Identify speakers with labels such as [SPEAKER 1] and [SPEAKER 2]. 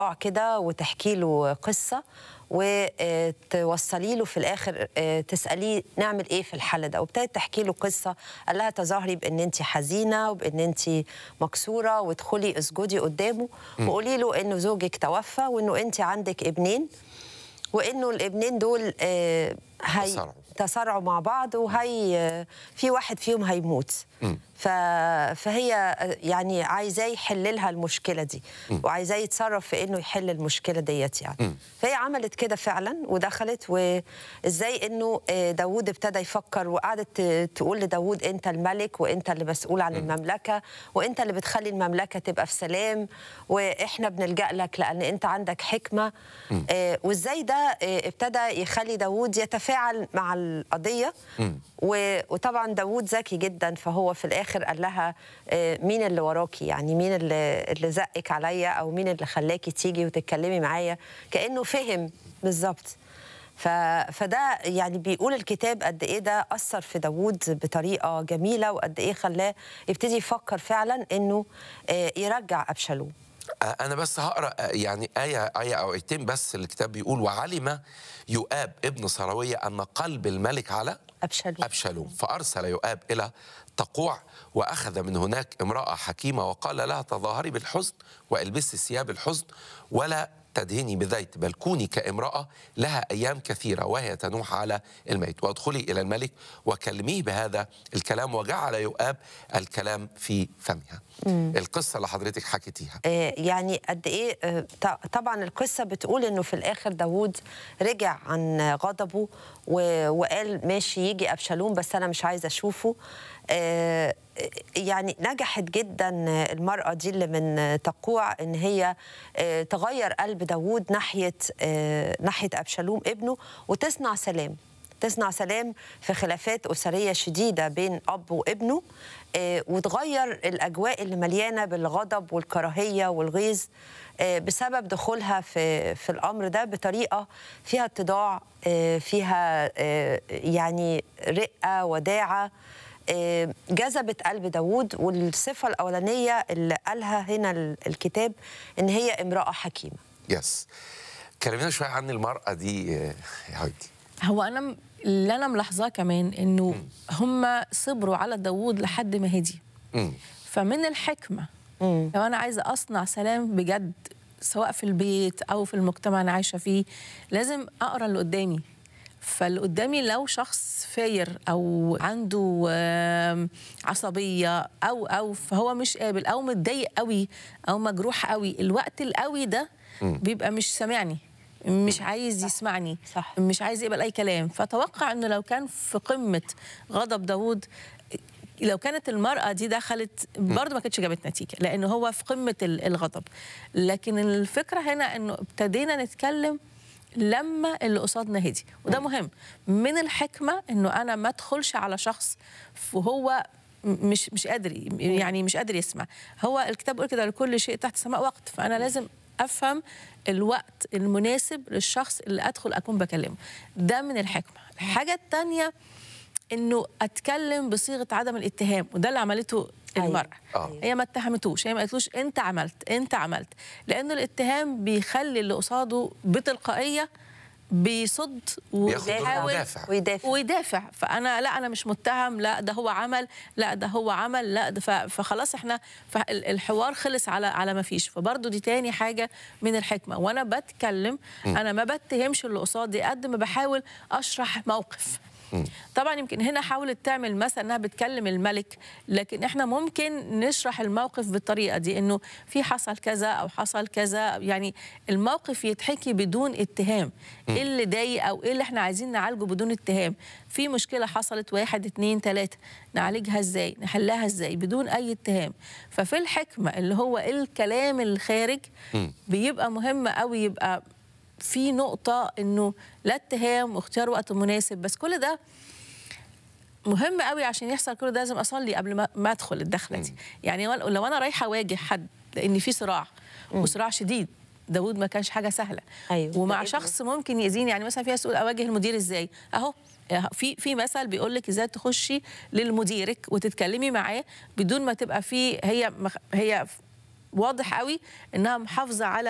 [SPEAKER 1] كده وتحكي له قصه وتوصلي له في الاخر آه، تساليه نعمل ايه في الحاله ده وابتدت تحكي له قصه قال لها تظاهري بان انت حزينه وبان انت مكسوره وادخلي اسجدي قدامه وقولي له انه زوجك توفى وانه انت عندك ابنين وانه الابنين دول آه، هي
[SPEAKER 2] تسارعوا.
[SPEAKER 1] تسارعوا مع بعض وهي في واحد فيهم هيموت ف... فهي يعني عايزاه يحل لها المشكله دي وعايزاه يتصرف في انه يحل المشكله ديت يعني فهي عملت كده فعلا ودخلت وازاي انه آه، داوود ابتدى يفكر وقعدت ت- تقول لداوود انت الملك وانت اللي مسؤول عن المملكه وانت اللي بتخلي المملكه تبقى في سلام واحنا بنلجا لك لان انت عندك حكمه آه، وازاي ده آه، ابتدى يخلي داوود يتفاعل مع القضيه و- وطبعا داوود ذكي جدا فهو في الاخر قال لها آه، مين اللي وراكي يعني مين اللي, اللي زقك عليا او مين اللي خلاكي تيجي وتتكلمي معايا كانه فهم بالظبط ف... فده يعني بيقول الكتاب قد ايه ده اثر في داوود بطريقه جميله وقد ايه خلاه يبتدي يفكر فعلا انه آه، يرجع ابشالوم
[SPEAKER 2] آه، أنا بس هقرأ آه، يعني آية آية أو آيتين بس الكتاب بيقول وعلم يؤاب ابن سراوية أن قلب الملك على
[SPEAKER 1] ابشالوم
[SPEAKER 2] أبشالوم فأرسل يؤاب إلى تقوع وأخذ من هناك امرأة حكيمة وقال لها تظاهري بالحزن والبسي ثياب الحزن ولا تدهني بزيت بل كوني كامرأة لها أيام كثيرة وهي تنوح على الميت وادخلي إلى الملك وكلميه بهذا الكلام وجعل يؤاب الكلام في فمها القصة اللي حضرتك حكيتيها
[SPEAKER 1] آه، يعني قد ايه آه، ط- طبعا القصه بتقول انه في الاخر داوود رجع عن غضبه و- وقال ماشي يجي ابشالوم بس انا مش عايزه اشوفه آه، يعني نجحت جدا المرأة دي اللي من تقوع إن هي آه، تغير قلب داوود ناحية آه، ناحية أبشالوم ابنه وتصنع سلام تصنع سلام في خلافات أسرية شديدة بين أب وابنه آه، وتغير الأجواء اللي مليانة بالغضب والكراهية والغيظ آه، بسبب دخولها في في الأمر ده بطريقة فيها اتضاع آه، فيها آه، يعني رقة وداعة آه، جذبت قلب داوود والصفة الأولانية اللي قالها هنا ال- الكتاب إن هي امرأة حكيمة
[SPEAKER 2] يس كلمينا شوية عن المرأة دي آه، يا هايدي
[SPEAKER 3] هو انا م- اللي انا ملاحظاه كمان انه هم صبروا على داوود لحد ما هدي
[SPEAKER 2] مم.
[SPEAKER 3] فمن الحكمه لو انا عايزه اصنع سلام بجد سواء في البيت او في المجتمع انا عايشه فيه لازم اقرا اللي قدامي فاللي قدامي لو شخص فاير او عنده آم، عصبيه او او فهو مش قابل او متضايق قوي او مجروح قوي الوقت القوي ده بيبقى مش سامعني مش عايز يسمعني
[SPEAKER 1] صح.
[SPEAKER 3] مش عايز يقبل اي كلام فتوقع انه لو كان في قمه غضب داوود لو كانت المرأة دي دخلت برضه ما كانتش جابت نتيجة لأنه هو في قمة ال- الغضب لكن الفكرة هنا أنه ابتدينا نتكلم لما اللي قصادنا هدي وده مهم من الحكمة أنه أنا ما أدخلش على شخص وهو م- مش مش قادر ي- يعني مش قادر يسمع هو الكتاب بيقول كده لكل شيء تحت السماء وقت فأنا لازم افهم الوقت المناسب للشخص اللي ادخل اكون بكلمه ده من الحكمه الحاجه الثانيه انه اتكلم بصيغه عدم الاتهام وده اللي عملته
[SPEAKER 1] أيوة.
[SPEAKER 3] المراه
[SPEAKER 2] آه.
[SPEAKER 3] هي ما اتهمتوش هي ما قالتلوش انت عملت انت عملت لانه الاتهام بيخلي اللي قصاده بتلقائيه بيصد
[SPEAKER 2] بياخد دور
[SPEAKER 3] وبيحاول
[SPEAKER 2] مدافع.
[SPEAKER 1] ويدافع
[SPEAKER 3] ويدافع فانا لا انا مش متهم لا ده هو عمل لا ده هو عمل لا ده ف- فخلاص احنا فال- الحوار خلص على على ما فيش فبرضه دي تاني حاجه من الحكمه وانا بتكلم انا ما بتهمش اللي قصادي قد ما بحاول اشرح موقف طبعا يمكن هنا حاولت تعمل مثلا انها بتكلم الملك لكن احنا ممكن نشرح الموقف بالطريقه دي انه في حصل كذا او حصل كذا يعني الموقف يتحكي بدون اتهام ايه اللي ضايق او ايه اللي احنا عايزين نعالجه بدون اتهام في مشكله حصلت واحد اتنين تلاته نعالجها ازاي نحلها ازاي بدون اي اتهام ففي الحكمه اللي هو الكلام الخارج بيبقى مهم قوي يبقى في نقطة إنه لا اتهام واختيار وقت مناسب بس كل ده مهم قوي عشان يحصل كل ده لازم أصلي قبل ما, ما أدخل الدخلة دي يعني لو- لو أنا رايحة أواجه حد لأن في صراع وصراع شديد داود ما كانش حاجة سهلة
[SPEAKER 1] أيوة،
[SPEAKER 3] ومع
[SPEAKER 1] ده ابنه.
[SPEAKER 3] شخص ممكن يأذيني يعني مثلا في ناس تقول أواجه المدير إزاي أهو في في مثل بيقول لك ازاي تخشي للمديرك وتتكلمي معاه بدون ما تبقى في هي مخ- هي واضح قوي انها محافظه على